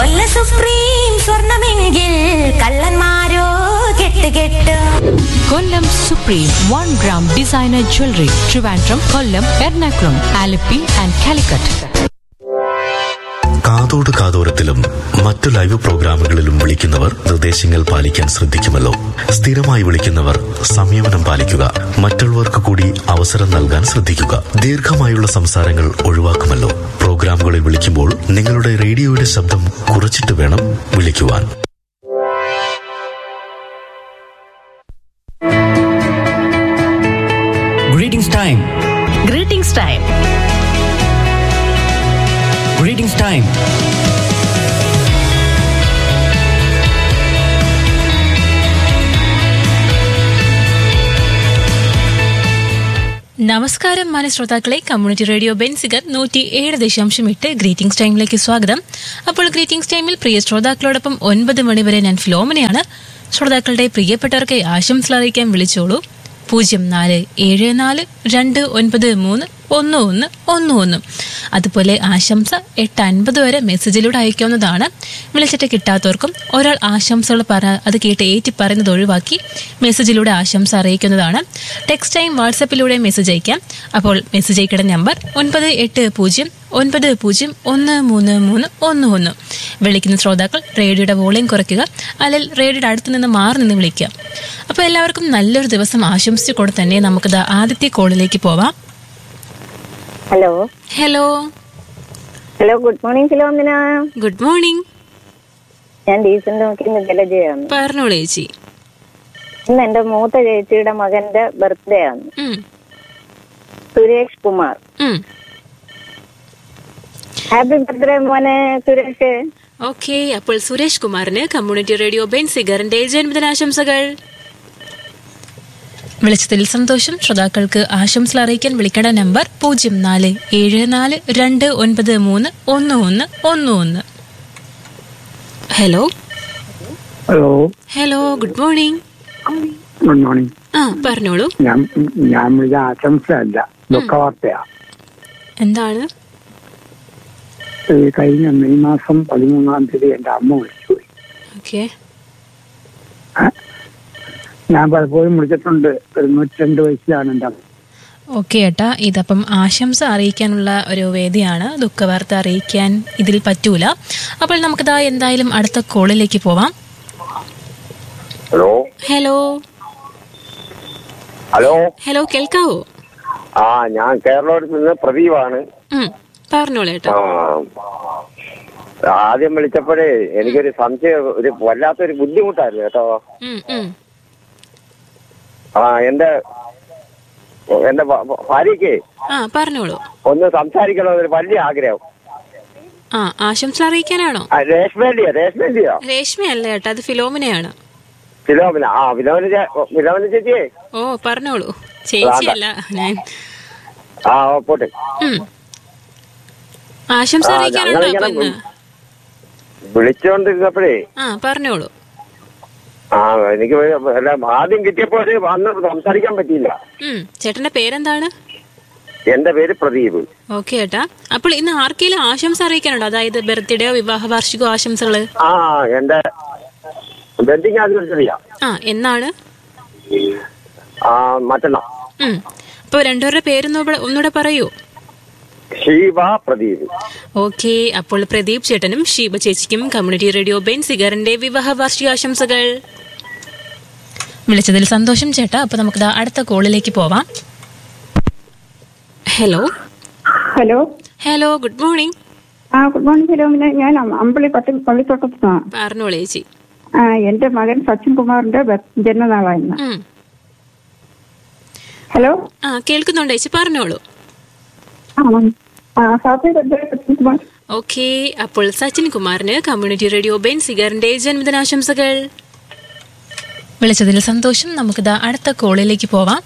കൊല്ല സുപ്രീം സ്വർണമെങ്കിൽ കള്ളന്മാരോ കെട്ട് കെട്ട് Kollam supreme one gram designer jewellery Trivandrum Kollam Ernakulam Alleppey and Calicut കാതോട് കാതോരത്തിലും മറ്റു ലൈവ് പ്രോഗ്രാമുകളിലും വിളിക്കുന്നവർ നിർദ്ദേശങ്ങൾ പാലിക്കാൻ ശ്രദ്ധിക്കുമല്ലോ സ്ഥിരമായി വിളിക്കുന്നവർ സംയമനം പാലിക്കുക മറ്റുള്ളവർക്ക് കൂടി അവസരം നൽകാൻ ശ്രദ്ധിക്കുക ദീർഘമായുള്ള സംസാരങ്ങൾ ഒഴിവാക്കുമല്ലോ പ്രോഗ്രാമുകളിൽ വിളിക്കുമ്പോൾ നിങ്ങളുടെ റേഡിയോയുടെ ശബ്ദം കുറച്ചിട്ട് വേണം വിളിക്കുവാൻ Greetings time. Greetings time Greetings time. നമസ്കാരം മാന്യ ശ്രോതാക്കളെ കമ്മ്യൂണിറ്റി റേഡിയോ ബെൻസിഗർ നൂറ്റി ഏഴ് ദശാംശം എട്ട് ഗ്രീറ്റിംഗ്സ് ടൈമിലേക്ക് സ്വാഗതം അപ്പോൾ ഗ്രീറ്റിംഗ്സ് ടൈമിൽ പ്രിയ ശ്രോതാക്കളോടൊപ്പം ഒൻപത് മണിവരെ ഞാൻ ഫിലോമനയാണ് ശ്രോതാക്കളുടെ പ്രിയപ്പെട്ടവർക്ക് ആശംസകൾ അറിയിക്കാൻ വിളിച്ചോളൂ പൂജ്യം നാല് ഏഴ് നാല് രണ്ട് ഒൻപത് മൂന്ന് ഒന്ന് ഒന്ന് ഒന്ന് ഒന്ന് അതുപോലെ ആശംസ എട്ട് അൻപത് വരെ മെസ്സേജിലൂടെ അയക്കാവുന്നതാണ് വിളിച്ചിട്ട് കിട്ടാത്തവർക്കും ഒരാൾ ആശംസകൾ പറ അത് കേട്ട് ഏറ്റി പറയുന്നത് ഒഴിവാക്കി മെസ്സേജിലൂടെ ആശംസ അറിയിക്കുന്നതാണ് ടെക്സ്റ്റ് ടൈം വാട്സപ്പിലൂടെ മെസ്സേജ് അയക്കാം അപ്പോൾ മെസ്സേജ് അയക്കേണ്ട നമ്പർ ഒൻപത് എട്ട് പൂജ്യം ഒൻപത് പൂജ്യം ഒന്ന് മൂന്ന് മൂന്ന് ഒന്ന് ഒന്ന് വിളിക്കുന്ന ശ്രോതാക്കൾ റേഡിയോയുടെ വോളിയം കുറയ്ക്കുക അല്ലെങ്കിൽ റേഡിയോയുടെ അടുത്ത് നിന്ന് മാറി നിന്ന് വിളിക്കുക അപ്പോൾ എല്ലാവർക്കും നല്ലൊരു ദിവസം ആശംസിച്ചുകൊണ്ട് തന്നെ നമുക്കിത് ആദ്യത്തെ കോളിലേക്ക് പോവാം hello hello hello good morning Philomina good morning ഞാൻ ഡീസന്റ് നോക്കി ജലജയാണ് പറഞ്ഞോളൂ ചേച്ചി ഇന്ന് എന്റെ മൂത്ത ചേച്ചിയുടെ മകന്റെ ബർത്ത്ഡേ ആണ് ഉം, സുരേഷ് കുമാർ ഉം. ഹാപ്പി ബർത്ത്ഡേ മോനെ സുരേഷ് ഓക്കെ അപ്പോൾ സുരേഷ് കുമാറിന് കമ്മ്യൂണിറ്റി റേഡിയോ ബെൻസിഗറിന്റെ ജന്മദിനാശംസകൾ വിളിച്ചതിൽ സന്തോഷം ശ്രോതാക്കൾക്ക് ആശംസകൾ അറിയിക്കാൻ വിളിക്കേണ്ട നമ്പർ പൂജ്യം നാല് ഏഴ് നാല് രണ്ട് ഒൻപത് മൂന്ന് ഒന്ന് ഒന്ന് ഒന്ന് ഒന്ന് hello hello hello good morning good morning ആ പറഞ്ഞോളൂ ഞാൻ ഞാൻ വിളിച്ച ആശംസയല്ല ദുഃഖവാർത്തയാ എന്താണ് ഈ കഴിഞ്ഞ മെയ് മാസം പതിമൂന്നാം തീയതി എന്റെ അമ്മ മരിച്ചുപോയി ഓക്കെ ഞാൻ പലപ്പോഴും വിളിച്ചിട്ടുണ്ട് ഒരു നൂറ്റിരണ്ട് വയസ്സിലാണ് എന്റെ അമ്മ ഓക്കെ ഏട്ടാ ഇതപ്പം ആശംസ അറിയിക്കാനുള്ള ഒരു വേദിയാണ് ദുഃഖവാർത്ത അറിയിക്കാൻ ഇതിൽ പറ്റൂല അപ്പോൾ നമുക്കിതാ എന്തായാലും അടുത്ത കോളിലേക്ക് പോവാം ഹലോ ഹലോ ഹലോ ഹലോ കേൾക്കാവോ ആ ഞാൻ കേരളത്തിൽ നിന്ന് പ്രദീപാണ് ഉം, പറഞ്ഞോളൂ ഏട്ടാ ആ ആദ്യം വിളിച്ചപ്പോഴേ എനിക്കൊരു സംശയം ഒരു വല്ലാത്തൊരു ബുദ്ധിമുട്ടായിരുന്നു കേട്ടോ ഉം, ഉം. ആ എന്റെ എന്റെ ഭ- ഭ- ഭാര്യയ്ക്ക് ആ പറഞ്ഞോളൂ ഒന്ന് സംസാരിക്കണമെന്നൊരു വലിയ ആഗ്രഹം ആ ആശംസ അറിയിക്കാനാണോ ആ, രേഷ്മേന്റെയോ രേഷ്മേന്റെയോ രേഷ്മയല്ല ഏട്ടാ അത് ഫിലോമിനയാണ് ഫിലോമിന ആ ഫിലോമിന ചേ- ഫിലോമിന ചേച്ചിയെ ഓ പറഞ്ഞോളൂ ചേച്ചിയല്ല ഞാൻ ആ ഓ, പോട്ടെ ഉം. ആശംസ ആ, അറിയിക്കാനുണ്ടോ അപ്പൊ ഞങ്ങളിങ്ങനെ ഇന്ന് വിളിച്ചോണ്ടിരുന്നപ്പോഴേ ആ പറഞ്ഞോളൂ ആ എനിക്ക് അല്ല, ആദ്യം കിട്ടിയപ്പോൾ അന്ന് സംസാരിക്കാൻ പറ്റിയില്ല ഉം ചേട്ടന്റെ പേരെന്താണ് എന്റെ പേര് പ്രദീപ് ഓക്കെ ഏട്ടാ അപ്പോൾ ഇന്ന് ആർക്കെങ്കിലും ആശംസ അറിയിക്കാനുണ്ടോ അതായത് ബർത്ത്ഡേയോ വിവാഹ വാർഷികോ ആശംസകള് ആ എന്റെ വെഡിങ് ആനിവേഴ്സറിയാ ആ എന്നാണ് ആ മറ്റന്നാ ഉം അപ്പൊ രണ്ടുപേരുടെ പേരൊന്നും ഒന്നുകൂടെ പറയൂ ഷീബ പ്രദീപ് ഓക്കെ അപ്പോൾ പ്രദീപ് ചേട്ടനും ഷീബ ചേച്ചിക്കും കമ്മ്യൂണിറ്റി റേഡിയോ ബെൻ സിഗറിന്റെ വിവാഹ വാർഷികാശംസകൾ വിളിച്ചതിൽ സന്തോഷം ചേട്ടാ അപ്പൊ നമുക്ക് ദാ അടുത്ത കോളിലേക്ക് പോവാം hello hello hello good morning ആ ഗുഡ് മോർണിംഗ് ഫിലോമിന ഞാൻ അം- അമ്പളി പട്ടി പള്ളിത്തോട്ടത്താണ് പറഞ്ഞോളൂ ചേച്ചി ആ എന്റെ മകൻ സച്ചിൻ കുമാറിന്റെ ബർത്ത്- ജന്മനാളായിരുന്നു ഉം. ഹലോ ആ കേൾക്കുന്നുണ്ട് ചേച്ചി പറഞ്ഞോളൂ ആ ആ happy birthday Sachin Kumar okay അപ്പോൾ സച്ചിൻ കുമാറിന് കമ്മ്യൂണിറ്റി റേഡിയോ ബെൻ സിഗറിന്റെ ജന്മദിനാശംസകൾ വിളിച്ചതിൽ സന്തോഷം നമുക്ക് ദാ അടുത്ത കോളിലേക്ക് പോവാം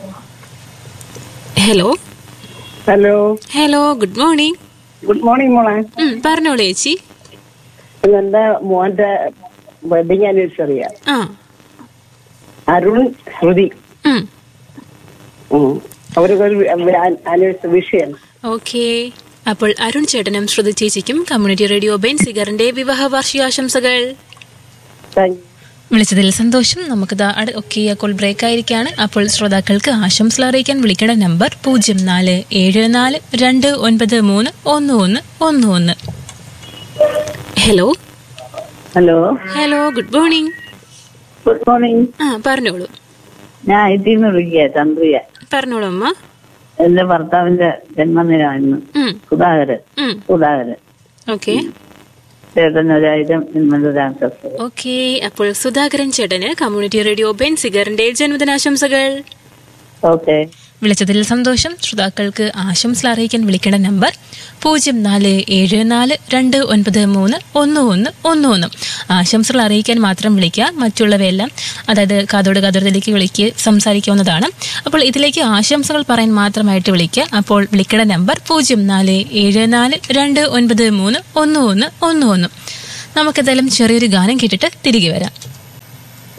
hello hello hello good morning good morning മോളെ ഉം, പറഞ്ഞോളൂ ചേച്ചി എന്റെ മോന്റെ വെഡിങ് ആനിവേഴ്സറിയാ ആ അരുൺ ശ്രുതി ഉം, അവർക്കൊരു ആനിവേഴ്സറി വിഷയം ഓക്കെ അപ്പോൾ അരുൺ ചേട്ടനും ശ്രുതി ചേച്ചിക്കും കമ്മ്യൂണിറ്റി റേഡിയോ ബെൻസിഗറിന്റെ വിവാഹ വാർഷികാശംസകൾ വിളിച്ചതിൽ സന്തോഷം നമുക്കിതാ ഒക്കെ കോൾ ബ്രേക്ക് ആയിരിക്കാണ് അപ്പോൾ ശ്രോതാക്കൾക്ക് ആശംസകൾ അറിയിക്കാൻ വിളിക്കേണ്ട നമ്പർ പൂജ്യം നാല് ഏഴ് നാല് രണ്ട് ഒൻപത് മൂന്ന് ഒന്ന് ഒന്ന് ഒന്ന് ഒന്ന് hello hello hello good morning good morning ആ പറഞ്ഞോളൂ ഞാൻ ഇതിന്ന് വിളിക്കുക ചന്ദ്രിയ പറഞ്ഞോളൂ അമ്മ എന്റെ ഭർത്താവിന്റെ ജന്മദിനമായിരുന്നു ഉം, സുധാകരൻ ഉം. സുധാകരൻ ഓക്കെ ചേട്ടൻ ഒരായിരം ജന്മദിനാശംസ ഓക്കെ അപ്പോൾ സുധാകരൻ ചേട്ടന് കമ്മ്യൂണിറ്റി റേഡിയോ ബെൻസിഗറിന്റെ ജന്മദിനാശംസകൾ ഓക്കെ വിളിച്ചതിൽ സന്തോഷം ശ്രോതാക്കൾക്ക് ആശംസ അറിയിക്കാൻ വിളിക്കേണ്ട നമ്പർ പൂജ്യം നാല് ഏഴ് നാല് രണ്ട് ഒൻപത് മൂന്ന് ഒന്ന് ഒന്ന് ഒന്ന് ഒന്ന് ആശംസകൾ അറിയിക്കാൻ മാത്രം വിളിക്കുക മറ്റുള്ളവയെല്ലാം അതായത് കാതോട് കാതോടത്തിലേക്ക് വിളിക്ക് സംസാരിക്കാവുന്നതാണ് അപ്പോൾ ഇതിലേക്ക് ആശംസകൾ പറയാൻ മാത്രമായിട്ട് വിളിക്കുക അപ്പോൾ വിളിക്കേണ്ട നമ്പർ പൂജ്യം നാല് ഏഴ് നാല് രണ്ട് ഒൻപത് മൂന്ന് ഒന്ന് ഒന്ന് ഒന്ന് ഒന്ന് നമുക്കെന്തായാലും ചെറിയൊരു ഗാനം കേട്ടിട്ട് തിരികെ വരാം